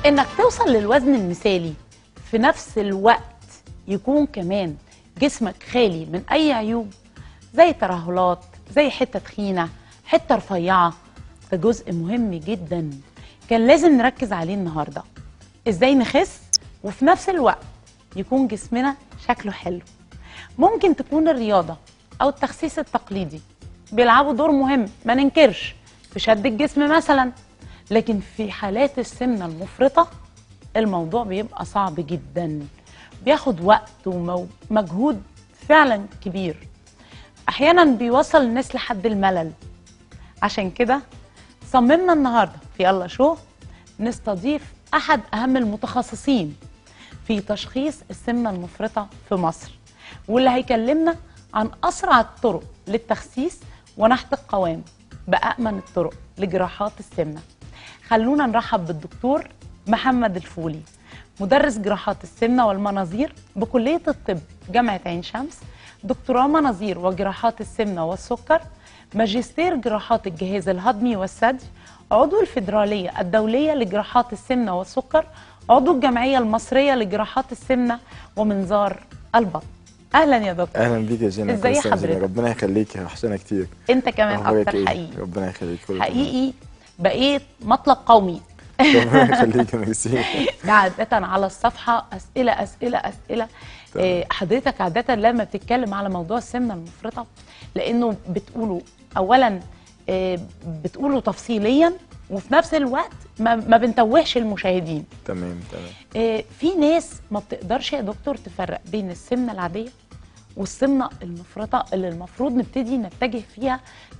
انك توصل للوزن المثالي في نفس الوقت يكون كمان جسمك خالي من اي عيوب زي ترهلات زي حته تخينه حته رفيعه ده جزء مهم جدا كان لازم نركز عليه النهارده ازاي نخس وفي نفس الوقت يكون جسمنا شكله حلو ممكن تكون الرياضه او التخسيس التقليدي بيلعبوا دور مهم ما ننكرش في شد الجسم مثلا لكن في حالات السمنه المفرطه الموضوع بيبقى صعب جدا بياخد وقت ومجهود فعلا كبير احيانا بيوصل الناس لحد الملل عشان كده صممنا النهارده في يلا شو نستضيف احد اهم المتخصصين في تشخيص السمنه المفرطه في مصر واللي هيكلمنا عن اسرع الطرق للتخسيس ونحت القوام بامن الطرق لجراحات السمنه خلونا نرحب بالدكتور محمد الفولي مدرس جراحات السمنه والمناظير بكليه الطب جامعه عين شمس دكتوراه مناظير وجراحات السمنه والسكر ماجستير جراحات الجهاز الهضمي والثدي عضو الفيدراليه الدوليه لجراحات السمنه والسكر عضو الجمعيه المصريه لجراحات السمنه ومنظار البطن اهلا يا دكتور اهلا بيك يا جينا ازاي كل سنة حضرتك؟ جميلة. ربنا يخليك وحشنا كتير انت كمان أخبارك اكتر إيه؟ حقيقي ربنا يخليك كله تمام. حقيقي بقيت مطلب قومي ربنا يخليك يا ميرسي عادة على الصفحة أسئلة أسئلة أسئلة تمام. آه، حضرتك عادة لما بتتكلم على موضوع السمنة المفرطة لأنه بتقوله أولا آه، بتقوله تفصيليا وفي نفس الوقت ما, ما بنتوهش المشاهدين تمام تمام آه، في ناس ما بتقدرش يا دكتور تفرق بين السمنة العادية والسمنة المفرطة اللي المفروض نبتدي نتجه فيها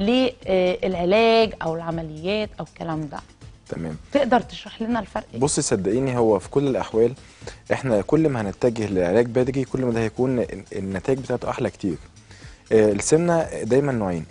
للعلاج أو العمليات أو الكلام ده تمام تقدر تشرح لنا الفرق إيه؟ بصي صدقيني هو في كل الاحوال احنا كل ما هنتجه لعلاج بدري كل ما ده هيكون النتائج بتاعته احلى كتير آه، السمنه دايما نوعين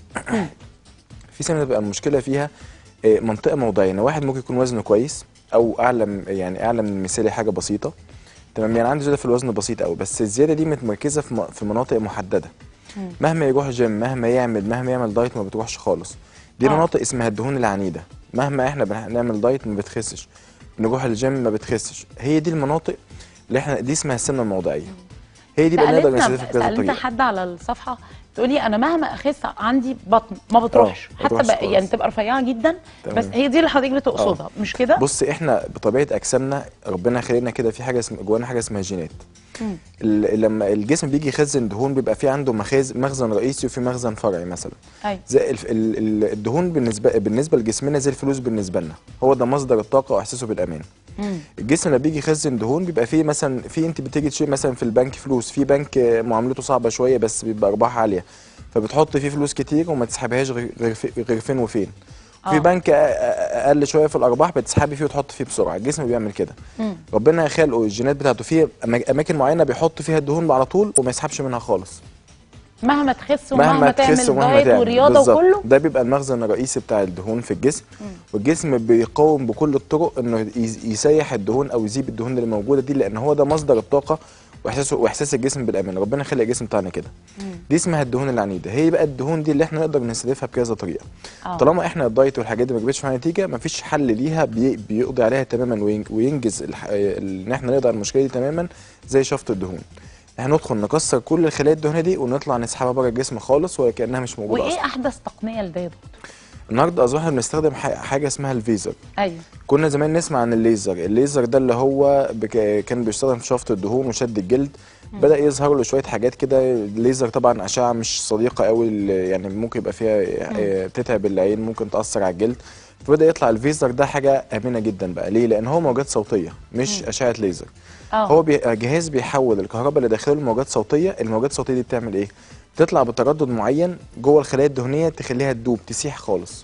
في سمنه بيبقى المشكله فيها آه، منطقه موضعيه يعني واحد ممكن يكون وزنه كويس او اعلى م- يعني اعلى من المثالي حاجه بسيطه تمام يعني عنده زياده في الوزن بسيط قوي بس الزياده دي متمركزه في م- في مناطق محدده مهما يروح جيم مهما يعمل مهما يعمل دايت ما بتروحش خالص دي آه. مناطق اسمها الدهون العنيده مهما احنا بنعمل دايت ما بتخسش نروح الجيم ما بتخسش هي دي المناطق اللي احنا دي اسمها السمنه الموضعيه هي دي بقى نقدر نستهدفها سألتنا بكذا سألت طريقه حد على الصفحة تقولي أنا مهما أخس عندي بطن ما بتروحش ما حتى بتروحش بقى خالص. يعني تبقى رفيعة جدا تمام. بس هي دي اللي حضرتك بتقصدها مش كده؟ بص احنا بطبيعه اجسامنا ربنا خلقنا كده في حاجه اسمها جوانا حاجه اسمها جينات مم. ال- لما الجسم بيجي يخزن دهون بيبقى في عنده مخازن مخزن رئيسي وفي مخزن فرعي مثلا أيوة زي الف- ال- ال- الدهون بالنسبه بالنسبه لجسمنا زي الفلوس بالنسبه لنا هو ده مصدر الطاقه واحساسه بالامان مم. الجسم لما بيجي يخزن دهون بيبقى فيه مثلا في انت بتيجي تشيل مثلا في البنك فلوس في بنك معاملته صعبه شويه بس بيبقى ارباح عاليه فبتحط فيه فلوس كتير وما تسحبهاش غير غير في- غير فين وفين في آه. بنك أ- أ- اقل شويه في الارباح بتسحبي فيه وتحط فيه بسرعه الجسم بيعمل كده مم. ربنا خلقه الجينات بتاعته فيه أما- اماكن معينه بيحط فيها الدهون على طول وما يسحبش منها خالص مهما تخس ومهما تعمل تخس ومهما دايت تعمل ورياضة بالظبط. وكله ده بيبقى المخزن الرئيسي بتاع الدهون في الجسم والجسم بيقاوم بكل الطرق انه يز- يسيح الدهون او يذيب الدهون اللي موجوده دي لان هو ده مصدر الطاقه واحساسه واحساس الجسم بالامان ربنا خلق الجسم بتاعنا كده دي اسمها الدهون العنيده هي بقى الدهون دي اللي احنا نقدر نستهدفها بكذا طريقه آه. طالما احنا الدايت والحاجات دي ما جابتش معانا نتيجه مفيش حل ليها بي بيقضي عليها تماما وين- وينجز الح- ال- ان احنا نقدر على المشكله دي تماما زي شفط الدهون هندخل نكسر كل الخلايا الدهنيه دي ونطلع نسحبها بره الجسم خالص وكانها مش موجوده وإيه اصلا أحدث تقنية لده يا دكتور؟ النهارده اصبحنا بنستخدم ح- حاجه اسمها الفيزر أيوه كنا زمان نسمع عن الليزر الليزر ده اللي هو بك... كان بيستخدم في شفط الدهون وشد الجلد بدا يظهر له شويه حاجات كده الليزر طبعا اشعه مش صديقه قوي ل- يعني ممكن يبقى فيها آه، تتعب العين ممكن تاثر على الجلد فبدا يطلع الفيزر ده حاجه امنه جدا بقى ليه لان هو موجات صوتيه مش اشعه ليزر آه هو بي... جهاز بيحول الكهرباء اللي داخله لموجات صوتيه الموجات الصوتيه دي بتعمل ايه بتطلع بتردد معين جوه الخلايا الدهنيه تخليها تدوب تسيح خالص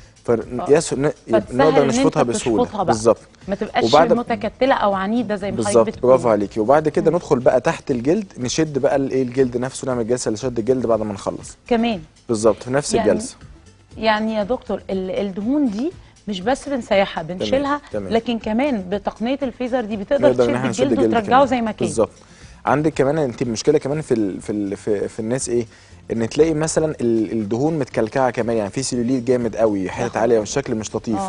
فيس... ن... فتسهل نقدر إن أنت نشفطها بسهوله تشفطها بقى. بالظبط ما تبقاش وبعد- متكتلة أو عنيدة زي ما حضرتك بالظبط بتقول برافو عليكي وبعد كده ندخل بقى تحت الجلد نشد بقى الايه الجلد نفسه نعمل جلسه لشد الجلد بعد ما نخلص كمان بالظبط في نفس يعني الجلسه يعني يا دكتور ال- الدهون دي مش بس بنسيحها بنشيلها تمام. لكن كمان بتقنيه الفيزر دي بتقدر نقدر تشد ان احنا نشد الجلد وترجعه كمان. زي ما كان بالظبط عندك كمان انت المشكله كمان في ال في ال في, في الناس ايه ان تلاقي مثلا ال- الدهون متكلكعه كمان يعني في سيلوليت جامد قوي حتت آه. عاليه والشكل مش لطيف آه.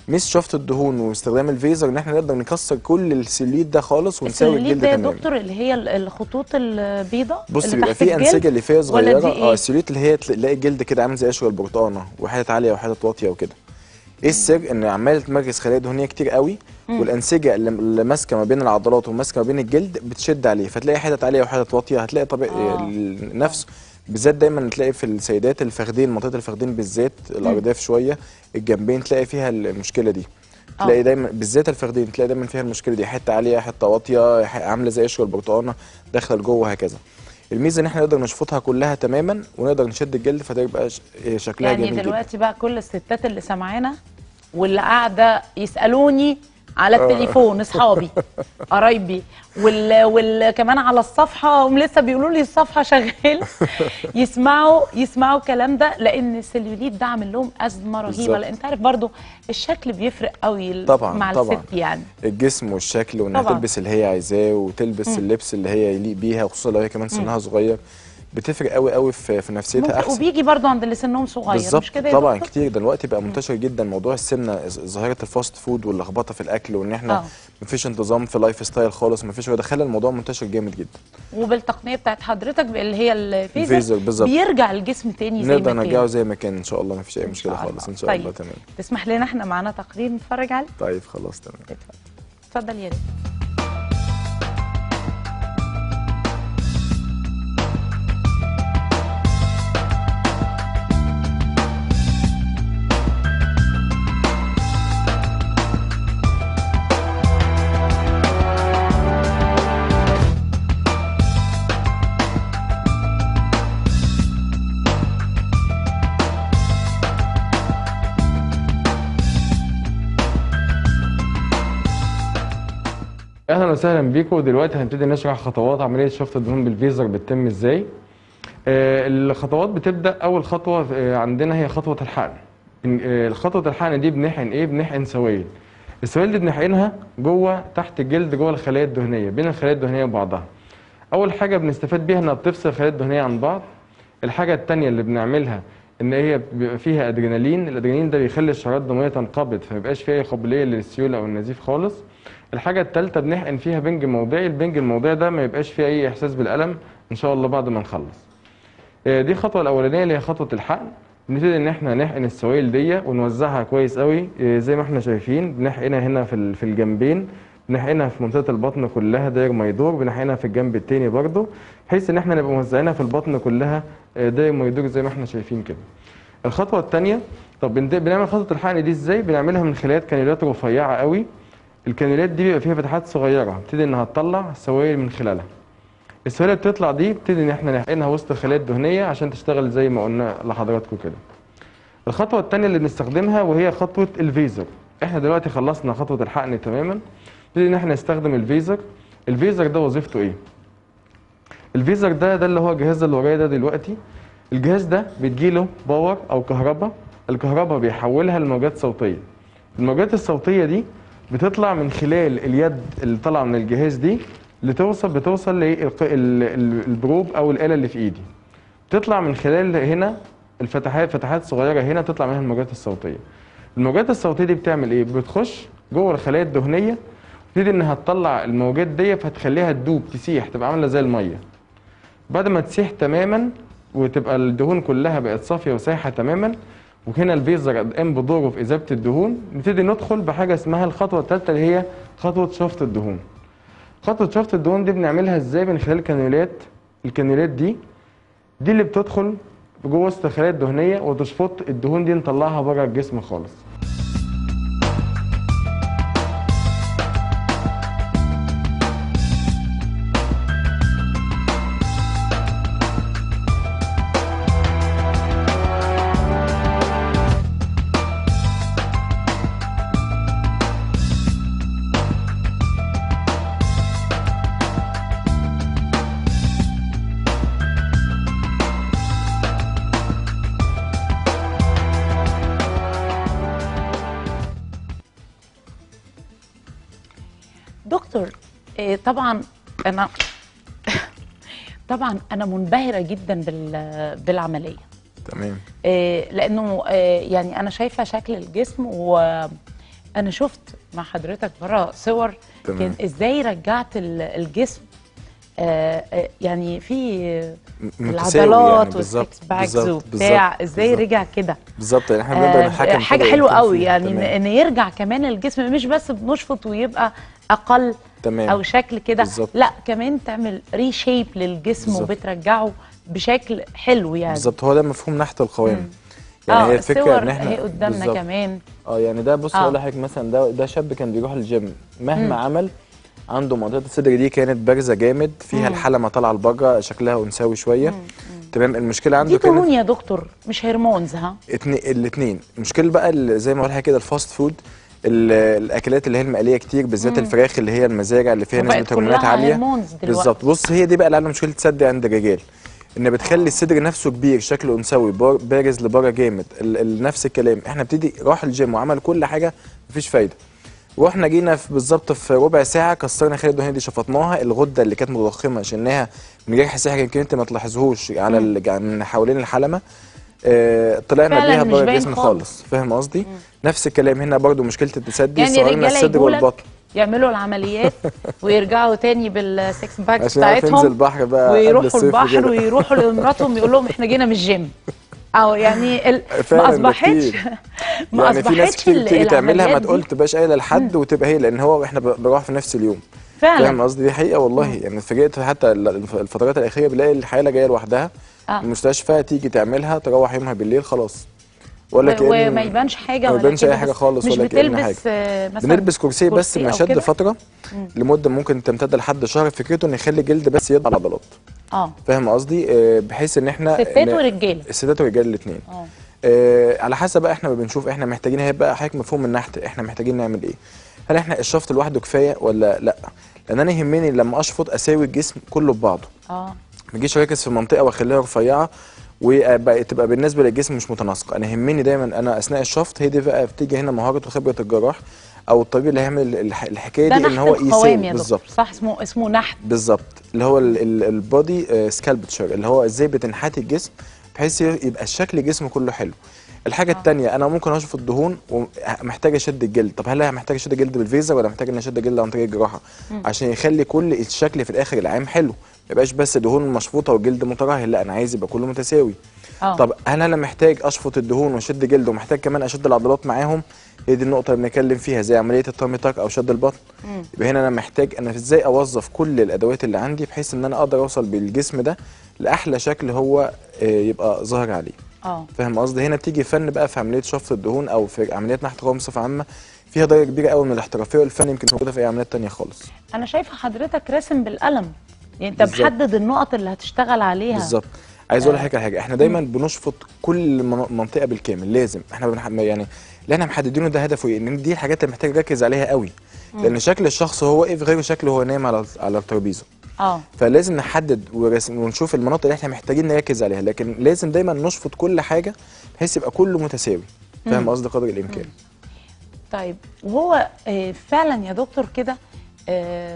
مش شفط الدهون واستخدام الفيزر ان احنا نقدر نكسر كل السليت ده خالص ونساوي السلوليت الجلد ده يا تماما دكتور اللي هي ال- الخطوط البيضاء بص اللي بيبقى تحت في الجلد؟ انسجه اللي فيها ولا صغيره دي اه ايه؟ السليت اللي هي تلاقي الجلد كده عامل زي قشر البرتقانه وحتت عاليه وحتت واطيه وكده ايه السر ان عمال تمركز خلايا دهنيه كتير قوي والانسجه اللي اللي ماسكه ما بين العضلات وماسكه ما بين الجلد بتشد عليه فتلاقي حتت عاليه وحتت واطيه هتلاقي طبيعي آه. النفس بالذات دايما تلاقي في السيدات الفخدين منطقه الفخدين بالذات الارداف شويه الجنبين تلاقي فيها المشكله دي آه. تلاقي دايما بالذات الفخدين تلاقي دايما فيها المشكله دي حته عاليه حته واطيه ح- عامله زي قشر البرتقانه داخله لجوه هكذا الميزه ان احنا نقدر نشفطها كلها تماما ونقدر نشد الجلد فتبقى ش- شكلها يعني جميل جدا دلوقتي بقى كل الستات اللي سامعانا واللي قاعده يسالوني على آه. التليفون اصحابي قرايبي وال... وال... كمان على الصفحه هم لسه بيقولوا لي الصفحه شغال يسمعوا يسمعوا الكلام ده لان السليوليت ده عامل لهم ازمه رهيبه بالظبط. لان انت عارف برضو الشكل بيفرق قوي ال- طبعاً، مع طبعاً. الست يعني الجسم والشكل وانها طبعاً. تلبس اللي هي عايزاه وتلبس اللبس اللي هي يليق بيها وخصوصا لو هي كمان سنها صغير بتفرق قوي قوي في, في نفسيتها ممكن احسن وبيجي برضو عند اللي سنهم صغير بالظبط مش كده يا طبعا دكتور؟ كتير دلوقتي بقى منتشر جدا موضوع السمنه ظ- ظاهره الفاست فود واللخبطه في الاكل وان احنا آه. مفيش انتظام في اللايف ستايل خالص مفيش وده خلى الموضوع منتشر جامد جدا وبالتقنيه بتاعت حضرتك اللي هي الفيزر الفيزر بالظبط. بيرجع الجسم تاني زي نقدر ما كان نرجعه زي ما كان ان شاء الله مفيش اي إن مشكله شاء خالص الله. ان شاء طيب. الله تمام تسمح لنا احنا معانا تقرير نتفرج عليه طيب خلاص تمام اتفضل اتفضل يا ريت اهلا وسهلا بيكم دلوقتي هنبتدي نشرح خطوات عمليه شفط الدهون بالفيزر بتتم ازاي آه، الخطوات بتبدا اول خطوه آه، عندنا هي خطوه الحقن إن- آه، خطوه الحقن دي بنحقن ايه بنحقن سوائل السوائل دي بنحقنها جوه تحت الجلد جوه الخلايا الدهنيه بين الخلايا الدهنيه وبعضها اول حاجه بنستفاد بيها انها بتفصل الخلايا الدهنيه عن بعض الحاجه الثانيه اللي بنعملها ان هي بيبقى فيها ادرينالين الادرينالين ده بيخلي الشعيرات الدمويه تنقبض فما يبقاش فيها اي قابليه للسيوله او النزيف خالص الحاجه الثالثه بنحقن فيها بنج موضعي البنج الموضعي ده ما يبقاش فيه اي احساس بالالم ان شاء الله بعد ما نخلص آه، دي الخطوه الاولانيه اللي هي خطوه الحقن بنبتدي ان احنا نحقن السوائل دي ونوزعها كويس قوي آه، زي ما احنا شايفين بنحقنها هنا في ال- في الجنبين بنحقنها في منطقه البطن كلها داير ما يدور بنحقنها في الجنب التاني برضه بحيث ان احنا نبقى موزعينها في البطن كلها آه، داير ما يدور زي ما احنا شايفين كده الخطوه الثانيه طب بنت- بنعمل خطوه الحقن دي ازاي بنعملها من خلال كانيولات رفيعه قوي الكانيولات دي بيبقى فيها فتحات صغيره بتبتدي انها تطلع سوائل من خلالها السوائل اللي بتطلع دي بتبتدي ان احنا نحقنها وسط الخلايا الدهنيه عشان تشتغل زي ما قلنا لحضراتكم كده الخطوه الثانيه اللي بنستخدمها وهي خطوه الفيزر احنا دلوقتي خلصنا خطوه الحقن تماما نبتدي ان احنا نستخدم الفيزر الفيزر ده وظيفته ايه الفيزر ده ده اللي هو الجهاز اللي ورايا ده دلوقتي الجهاز ده بتجيله باور او كهرباء الكهرباء بيحولها لموجات صوتيه الموجات الصوتيه دي بتطلع من خلال اليد اللي طالعه من الجهاز دي لتوصل بتوصل للبروب او الاله اللي في ايدي بتطلع من خلال هنا الفتحات فتحات صغيره هنا تطلع منها الموجات الصوتيه الموجات الصوتيه دي بتعمل ايه بتخش جوه الخلايا الدهنيه تبتدي انها تطلع الموجات دي فتخليها تدوب تسيح تبقى عامله زي الميه بعد ما تسيح تماما وتبقى الدهون كلها بقت صافيه وسايحه تماما وهنا الفيزر قام بدوره في اذابه الدهون نبتدي ندخل بحاجه اسمها الخطوه الثالثه اللي هي خطوه شفط الدهون خطوه شفط الدهون دي بنعملها ازاي من خلال كانيولات الكانيولات دي دي اللي بتدخل جوه وسط الخلايا الدهنيه وتشفط الدهون دي نطلعها بره الجسم خالص دكتور إيه طبعا انا طبعا انا منبهره جدا بال- بالعمليه تمام إيه لانه إيه يعني انا شايفه شكل الجسم و انا شفت مع حضرتك مره صور تمام. كان ازاي رجعت ال- الجسم آه آه، يعني في م- متساوي العضلات يعني، بالظبط، والسكس باكس بالظبط، وبتاع بالظبط، ازاي بالظبط. رجع كده بالظبط يعني احنا بنقدر آه نحكم حاجه كده حلوه يكون قوي فيه. يعني ان, تمام. إن يرجع كمان الجسم مش بس بنشفط ويبقى اقل تمام. او شكل كده بالظبط. لا كمان تعمل ريشيب للجسم بالظبط. وبترجعه بشكل حلو يعني بالظبط هو ده مفهوم نحت القوام يعني اه هي الفكره الصور ان احنا اهي قدامنا بالظبط. كمان اه يعني ده بص آه. اقول لحضرتك مثلا ده ده شاب كان بيروح الجيم مهما عمل عنده منطقه الصدر دي كانت بارزه جامد فيها الحلمه طالعه لبره شكلها انثوي شويه تمام المشكله عنده دي كانت دهون يا دكتور مش هرمونز ها الاثنين المشكله بقى اللي زي ما بقول لحضرتك كده الفاست فود ال- الاكلات اللي هي المقليه كتير بالذات الفراخ اللي هي المزارع اللي فيها وبقت نسبه هرمونات كلها عاليه هرمونز دلوقتي. بالظبط بص هي دي بقى اللي عامله مشكله تصدي عند الرجال ان بتخلي الصدر نفسه كبير شكله انثوي بار- بارز لبره جامد ال- ال- نفس الكلام احنا ابتدي راح الجيم وعمل كل حاجه مفيش فايده واحنا جينا في بالظبط في ربع ساعه كسرنا خليه الدهنيه دي شفطناها الغده اللي كانت مضخمه شلناها من غير سحر يمكن انت ما تلاحظهوش على ال- من حوالين الحلمه آه طلعنا فعلاً بيها مش بره باين الجسم خالص. خالص فاهم قصدي نفس الكلام هنا برضو مشكله التسدي يعني صغرنا الرجاله الصدر يجوا لك والبطن يعملوا العمليات ويرجعوا تاني بالسكس باكس عشان يعرف بتاعتهم ينزل البحر بقى قبل ويروحوا الصيف البحر وكده. ويروحوا لمراتهم يقول لهم احنا جينا من الجيم او يعني ال... ما فعلاً ده اصبحتش كتير. ما يعني في ناس اصبحتش كتير ال- بتيجي تعملها ما العمليات دي. تقول تبقاش قايله لحد وتبقى هي لان هو احنا ب- بنروح في نفس اليوم فاهم فعلا قصدي دي حقيقه والله يعني اتفاجئت حتى ال- الف- الفترات الاخيره بلاقي الحاله جايه لوحدها آه. المستشفى تيجي تعملها تروح يومها بالليل خلاص ولا و- كأن وما يبانش حاجه ما ولا يبانش كده اي حاجه بس خالص مش ولا كأن بتلبس حاجه آه، مثلا بنلبس كرسي بس كرسي أو مشد كده؟ فتره لمده ممكن تمتد لحد شهر فكرته انه يخلي الجلد بس يضع العضلات اه فاهم قصدي آه، بحيث ان احنا ستات ن- ورجاله الستات والرجال الاثنين اه آه على حسب بقى احنا ما بنشوف احنا محتاجين هيبقى حضرتك مفهوم النحت احنا محتاجين نعمل ايه هل احنا الشفط لوحده كفايه ولا لا لان انا يهمني لما اشفط اساوي الجسم كله ببعضه اه ما اجيش اركز في منطقه واخليها رفيعه وتبقى بالنسبه للجسم مش متناسقه انا يهمني دايما انا اثناء الشفط هي دي بقى بتيجي هنا مهاره وخبره الجراح او الطبيب اللي هيعمل الح- الحكايه ده دي ان نحت هو القوام يساوي يا دكتور بالظبط صح اسمه اسمه نحت بالظبط اللي هو البودي سكالبتشر اللي هو ازاي بتنحتي الجسم بحيث يبقى الشكل الجسم كله حلو الحاجه الثانيه انا ممكن اشفط الدهون ومحتاج اشد الجلد طب هل أنا محتاج اشد الجلد بالفيزر ولا محتاج ان اشد الجلد عن طريق الجراحه عشان يخلي كل الشكل في الاخر العام حلو ما يبقاش بس دهون مشفوطه والجلد مترهل لا انا عايز يبقى كله متساوي اه طب هل انا محتاج اشفط الدهون واشد جلد ومحتاج كمان اشد العضلات معاهم هي دي النقطه اللي بنتكلم فيها زي عمليه التامي تاك او شد البطن يبقى هنا انا محتاج انا ازاي اوظف كل الادوات اللي عندي بحيث ان انا اقدر اوصل بالجسم ده لاحلى شكل هو آه، يبقى ظاهر عليه اه فاهم قصدي هنا بتيجي فن بقى في عمليه شفط الدهون او في عمليات نحت قوام بصفه عامه فيها درجه كبيره قوي من الاحترافيه والفن يمكن مش موجوده في اي عمليات تانية خالص انا شايفه حضرتك راسم بالقلم يعني انت بالظبط. محدد النقط اللي هتشتغل عليها بالظبط عايز اقول لحضرتك على حاجه احنا دايما بنشفط كل من- منطقه بالكامل لازم احنا بنح... يعني اللي احنا محددينه ده هدفه ايه ان دي الحاجات اللي محتاج نركز عليها قوي لان شكل الشخص وهو واقف غير شكله وهو نايم على على الترابيزه اه فلازم نحدد ورسم ونشوف المناطق اللي احنا محتاجين نركز عليها لكن لازم دايما نشفط كل حاجه بحيث يبقى كله متساوي فاهم قصدي قدر الامكان طيب وهو آه، فعلا يا دكتور كده اه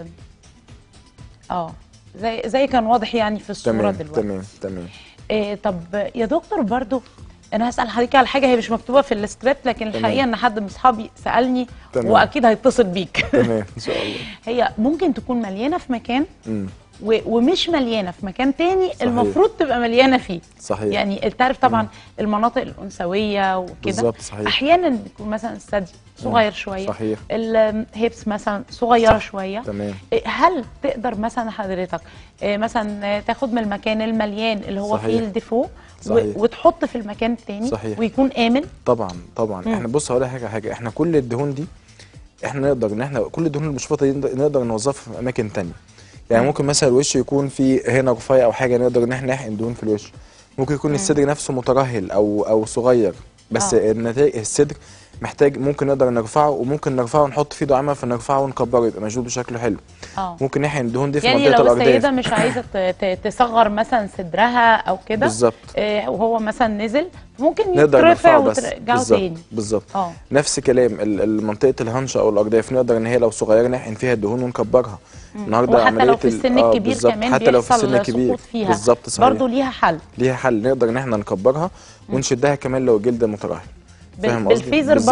آه، زي زي كان واضح يعني في الصوره تمام دلوقتي تمام تمام آه طب يا دكتور برضو انا هسال حضرتك على حاجه هي مش مكتوبه في السكريبت لكن تمام. الحقيقه ان حد من اصحابي سالني تمام. واكيد هيتصل بيك تمام ان شاء الله هي ممكن تكون مليانه في مكان امم و- ومش مليانه في مكان تاني صحيح. المفروض تبقى مليانه فيه صحيح يعني انت عارف طبعا المناطق الانثويه وكده بالظبط، صحيح. احيانا بيكون مثلا الثدي صغير شويه صحيح. الهيبس مثلا صغيره شويه تمام إيه، هل تقدر مثلا حضرتك إيه، مثلا آه، تاخد من المكان المليان اللي هو صحيح. فيه الديفو و- صحيح. وتحط في المكان التاني صحيح. ويكون امن طبعا طبعا مم. احنا بص هقول لك حاجه حاجه احنا كل الدهون دي احنا نقدر ان احنا كل الدهون المشفطه دي نقدر- نقدر نوظفها في اماكن تانية يعني ممكن مثلا الوش يكون فيه هنا رفيع او حاجه نقدر ان احنا نحقن دهون في الوش ممكن يكون الصدر نفسه مترهل او او صغير بس آه. النتائج الصدر محتاج ممكن نقدر نرفعه وممكن نرفعه ونحط فيه دعامه فنرفعه ونكبره يبقى مشدود بشكله حلو اه ممكن نحقن الدهون دي في يعني منطقه لو الارداف السيده مش عايزه ت- ت- تصغر مثلا صدرها او كده بالظبط إيه، وهو مثلا نزل ممكن نقدر يترفع نرفعه بس وترجعه بالظبط تاني بالظبط اه نفس كلام ال- ال- منطقه الهنشه او الارداف نقدر ان هي لو صغيره نحقن فيها الدهون ونكبرها النهارده وحتى عمليه لو في ال- السن آه الكبير بالظبط، كمان حتى لو في السن بيحصل الكبير سقوط فيها بالظبط صحيح برضه ليها حل ليها حل نقدر ان احنا نكبرها ونشدها كمان لو الجلد مترهل بال- فاهم قصدي؟ بالفيزر بالظبط. برضو؟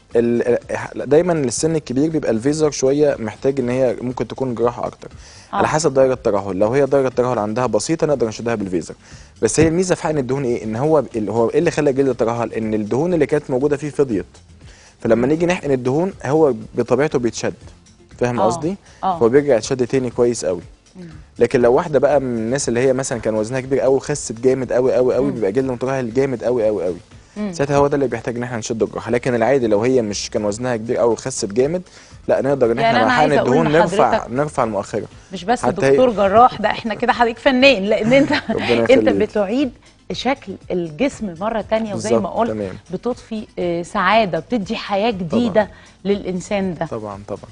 ال- دايما السن الكبير بيبقى الفيزر شويه محتاج ان هي ممكن تكون جراحه اكتر آه. على حسب درجه الترهل لو هي درجه الترهل عندها بسيطه نقدر نشدها بالفيزر بس هي الميزه في حقن الدهون ايه ان هو ال- هو ايه اللي خلى الجلد يترهل ان الدهون اللي كانت موجوده فيه فضيت فلما نيجي نحقن الدهون هو بطبيعته بيتشد فاهم آه. قصدي آه. هو بيرجع يتشد تاني كويس قوي لكن لو واحده بقى من الناس اللي هي مثلا كان وزنها كبير قوي وخست جامد قوي قوي قوي بيبقى جلد مترهل جامد قوي قوي قوي ساعتها هو ده اللي بيحتاج ان احنا نشد الجراحه لكن العادي لو هي مش كان وزنها كبير قوي وخست جامد لا نقدر ان يعني احنا أنا مع حقن عايزة أقول الدهون نرفع لحضرتك- نرفع المؤخره مش بس حتى هي- دكتور جراح ده احنا كده حضرتك فنان لان انت ربنا انت يخليك. بتعيد شكل الجسم مره تانية وزي ما بالظبط، قلت تمام. بتضفي آه، سعاده بتدي حياه جديده طبعاً. للانسان ده طبعا طبعا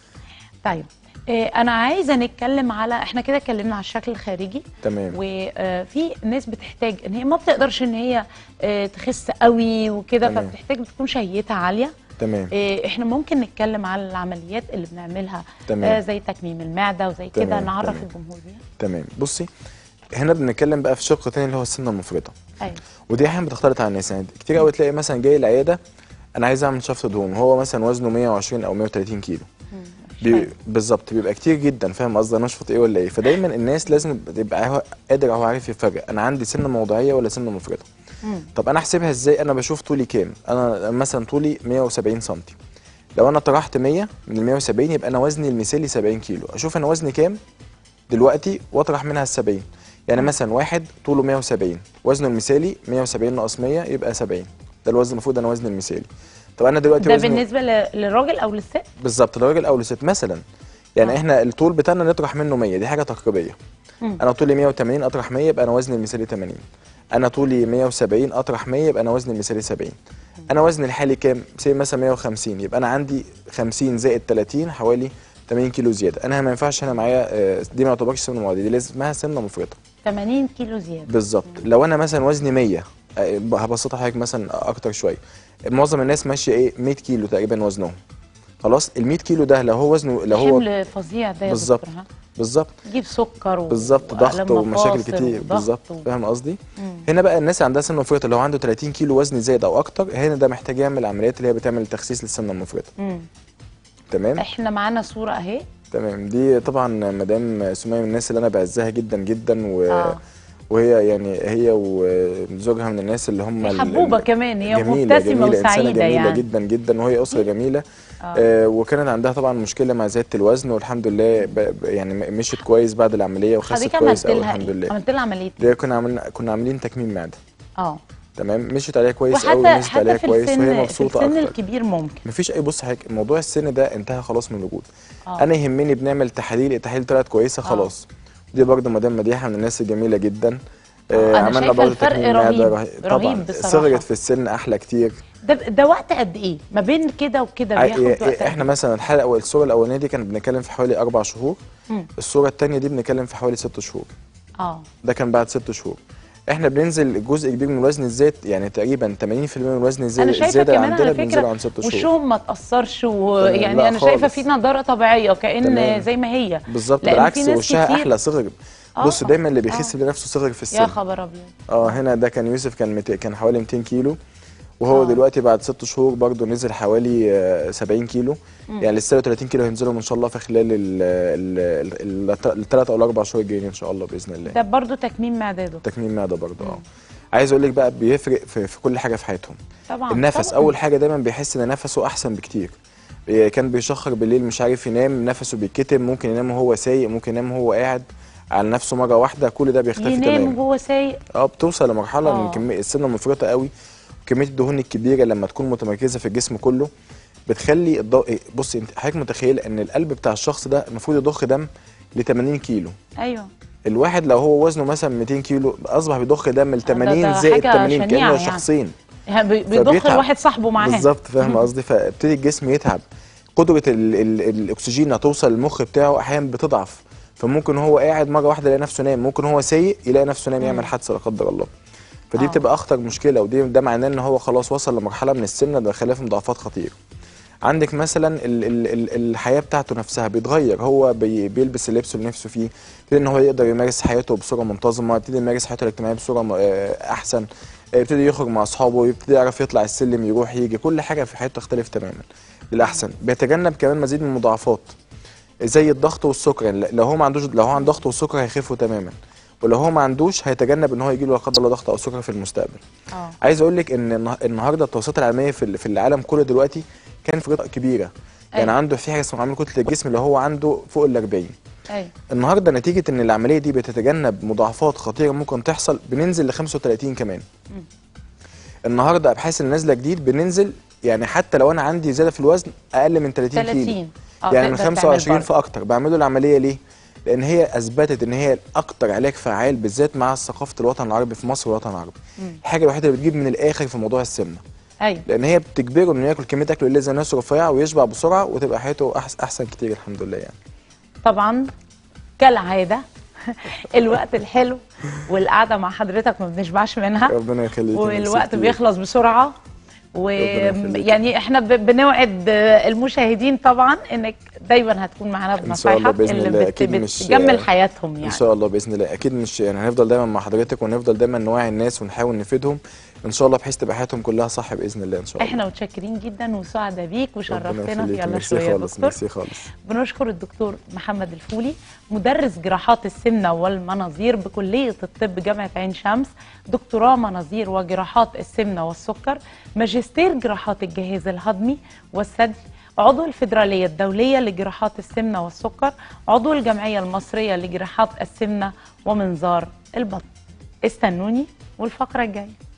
طيب آه، انا عايزه نتكلم على احنا كده اتكلمنا على الشكل الخارجي تمام. وفي ناس بتحتاج ان هي ما بتقدرش ان هي آه، تخس قوي وكده تمام. فبتحتاج بتكون شهيتها عاليه تمام آه، احنا ممكن نتكلم على العمليات اللي بنعملها تمام. آه، زي تكميم المعده وزي كده تمام، نعرف تمام. الجمهور بيها تمام بصي هنا بنتكلم بقى في شق تاني اللي هو السمنه المفرطه ايوه ودي احيانا بتختلط على الناس يعني كتير قوي تلاقي مثلا جاي العياده انا عايز اعمل شفط دهون وهو مثلا وزنه 120 او 130 كيلو بي... فايدة. بالظبط بيبقى كتير جدا فاهم قصدي انا اشفط ايه ولا ايه فدايما الناس لازم تبقى هو قادر هو عارف يفرق انا عندي سمنه موضعيه ولا سمنه مفرطه مم. طب انا احسبها ازاي انا بشوف طولي كام انا مثلا طولي 170 سم لو انا طرحت 100 من ال 170 يبقى انا وزني المثالي 70 كيلو اشوف انا وزني كام دلوقتي واطرح منها ال 70 يعني مثلا واحد طوله 170 وزنه المثالي 170 ناقص 100 يبقى 70 ده الوزن المفروض انا وزني المثالي طب انا دلوقتي ده وزني بالنسبه ل- للراجل او للست بالظبط لراجل او لست مثلا يعني آه. احنا الطول بتاعنا نطرح منه 100 دي حاجه تقريبيه مم. انا طولي 180 اطرح 100 يبقى انا وزني المثالي 80 انا طولي 170 اطرح 100 يبقى انا وزني المثالي 70 انا وزني الحالي كام سي مثلا 150 يبقى انا عندي 50 زائد 30 حوالي 80 كيلو زياده انا ما ينفعش هنا معايا آه، دي ما تعتبرش سمنه معديه دي لازم اسمها سمنه مفرطه 80 كيلو زياده بالظبط لو انا مثلا وزني 100 آه، هبسطها حضرتك مثلا اكتر شويه معظم الناس ماشيه ايه 100 كيلو تقريبا وزنهم خلاص ال 100 كيلو ده لو هو وزنه لو هو حمل فظيع ده يا بالظبط. دكتور ها بالظبط يجيب سكر و... بالظبط وآلام ضغط ومشاكل مفاصل كتير وضغط بالظبط و... فاهم قصدي مم. هنا بقى الناس اللي عندها سمنه مفرطه اللي هو عنده 30 كيلو وزن زايد او اكتر هنا ده محتاج يعمل عمليات اللي هي بتعمل تخسيس للسمنه المفرطه مم. تمام احنا معانا صوره اهي تمام دي طبعا مدام سمية من الناس اللي انا بعزها جدا جدا و... آه. وهي يعني هي وزوجها من الناس اللي هم هي ال- حبوبه ال- كمان هي جميلة مبتسمه جميلة إنسانة وسعيده جميلة يعني جدا جدا وهي أسرة جميلة آه. آه وكانت عندها طبعا مشكلة مع زيادة الوزن والحمد لله ب... ب- يعني م- مشيت كويس بعد العملية وخست حضرتك كويس عملت أوي لها الحمد ايه؟ لله عملت لها عمليه ايه؟ ده كنا عاملين كنا عاملين تكميم معدة اه تمام مشيت عليها كويس قوي وحتى ومشيت عليها حتى في كويس وهي السن في مبسوطة السن أكتر الكبير ممكن مفيش أي بص حضرتك موضوع السن ده انتهى خلاص من الوجود آه. أنا يهمني بنعمل تحاليل التحاليل طلعت كويسة خلاص دي برضه مدام مديحة من الناس الجميلة جدا آه، أنا شايفة برضه الفرق تكميم معدة رهيب، رهي- رهيب طبعا بصراحة. صغرت في السن أحلى كتير ده ده وقت قد ايه؟ ما بين كده وكده ع- بياخد وقت قد احنا إيه؟ مثلا الحلقه او الصوره الاولانيه دي كان بنتكلم في حوالي اربع شهور مم. الصوره الثانيه دي بنتكلم في حوالي ست شهور اه ده كان بعد ست شهور احنا بننزل جزء كبير من الوزن الزايد يعني تقريبا 80% من الوزن انا الزايد شايفه الزياده اللي كمان عندنا على بننزله فكره عن ست شهور وشهم ما تاثرش تمام، ويعني لا انا شايفه خالص. في نضاره طبيعيه كأن تمام. زي ما هي بالظبط لأن بالعكس في ناس وشها كتير- احلى صغر آه، بص دايما اللي بيخس آه. بنفسه صغر في السن يا خبر ابيض اه هنا ده كان يوسف كان مت... كان حوالي 200 كيلو وهو آه. دلوقتي بعد ست شهور برضه نزل حوالي آه، 70 كيلو يعني لسه له 30 كيلو هينزلهم ان شاء الله في خلال الثلاث او الاربع شهور الجايين ان شاء الله باذن الله ده برضو تكميم معده ده تكميم معده برضه اه عايز اقول لك بقى بيفرق في, في كل حاجه في حياتهم طبعا النفس طبعاً. اول حاجه دايما بيحس ان نفسه احسن بكتير إيه، كان بيشخر بالليل مش عارف ينام نفسه بيتكتم ممكن ينام وهو سايق ممكن ينام وهو قاعد على نفسه مره واحده كل ده بيختفي ينام تماما وهو سايق اه بتوصل لمرحله آه. ان كميه السمنه مفرطه قوي وكميه الدهون الكبيره لما تكون متمركزه في الجسم كله بتخلي الضوء إيه، بص انت حضرتك متخيل ان القلب بتاع الشخص ده المفروض يضخ دم ل 80 كيلو ايوه الواحد لو هو وزنه مثلا 200 كيلو اصبح بيضخ دم ل ده 80 زائد حاجة 80 شنيعة كانه يعني. شخصين يعني بي- بيضخ فبيتعب. الواحد صاحبه معاه بالظبط فاهم قصدي فابتدي الجسم يتعب قدره ال ال الاكسجين انها توصل للمخ بتاعه احيانا بتضعف فممكن هو قاعد مره واحده يلاقي نفسه نام ممكن هو سايق يلاقي نفسه نام يعمل حادثه لا قدر الله فدي آه. بتبقى اخطر مشكله ودي ده معناه ان هو خلاص وصل لمرحله من السمنه ده خلاه في مضاعفات خطيره عندك مثلا ال ال ال الحياه بتاعته نفسها بيتغير هو بي بيلبس اللبس اللي نفسه فيه يبتدي ان هو يقدر يمارس حياته بصوره منتظمه يبتدي يمارس حياته الاجتماعيه بصوره م- آه، احسن آه، يبتدي يخرج مع اصحابه يبتدي يعرف يطلع السلم يروح يجي كل حاجه في حياته تختلف تماما للاحسن بيتجنب كمان مزيد من المضاعفات زي الضغط والسكر يعني لو هو ما عندوش لو هو عنده ضغط وسكر هيخفوا تماما ولو هو ما عندوش هيتجنب ان هو يجي له لا قدر الله ضغط او سكر في المستقبل اه عايز اقول لك ان النه- النهارده التوصيات العالميه في ال- في العالم كله دلوقتي كان في غطاء كبيره يعني أيوة. عنده في حاجه اسمها عامل كتله الجسم اللي هو عنده فوق ال 40 ايوه النهارده نتيجه ان العمليه دي بتتجنب مضاعفات خطيره ممكن تحصل بننزل ل 35 كمان النهارده ابحاث اللي نازله جديد بننزل يعني حتى لو انا عندي زياده في الوزن اقل من 30, كيلو 30 اه يعني من تقدر تعمل 25 برضه. فاكتر بعمله العمليه ليه لان هي اثبتت ان هي اكتر علاج فعال بالذات مع ثقافه الوطن العربي في مصر والوطن العربي مم. الحاجه الوحيده اللي بتجيب من الاخر في موضوع السمنه ايوه لان هي بتجبره انه ياكل كميه اكل اللي زي الناس رفيعه ويشبع بسرعه وتبقى حياته أحس احسن كتير الحمد لله يعني طبعا كالعاده الوقت الحلو والقعده مع حضرتك ما بنشبعش منها ربنا يخليك والوقت بيخلص بسرعه يخليك. ويعني احنا ب- بنوعد المشاهدين طبعا انك دايما هتكون معانا إن شاء الله بنصايحك بإذن اللي الله. بت- أكيد مش- بتجمل حياتهم ان يعني شاء الله باذن الله اكيد مش يعني هنفضل دايما مع حضرتك ونفضل دايما نوعي الناس ونحاول نفيدهم ان شاء الله بحيث تبقى حياتهم كلها صح باذن الله ان شاء الله احنا متشكرين جدا وسعداء بيك ربنا وشرفتنا يخليك. يلا ميرسي شويه يا خالص دكتور ميرسي خالص بنشكر الدكتور محمد الفولي مدرس جراحات السمنة والمناظير بكلية الطب جامعة عين شمس دكتوراه مناظير وجراحات السمنة والسكر ماجستير جراحات الجهاز الهضمي والثدي عضو الفيدرالية الدولية لجراحات السمنة والسكر عضو الجمعية المصرية لجراحات السمنة ومنظار البطن استنوني والفقرة الجاية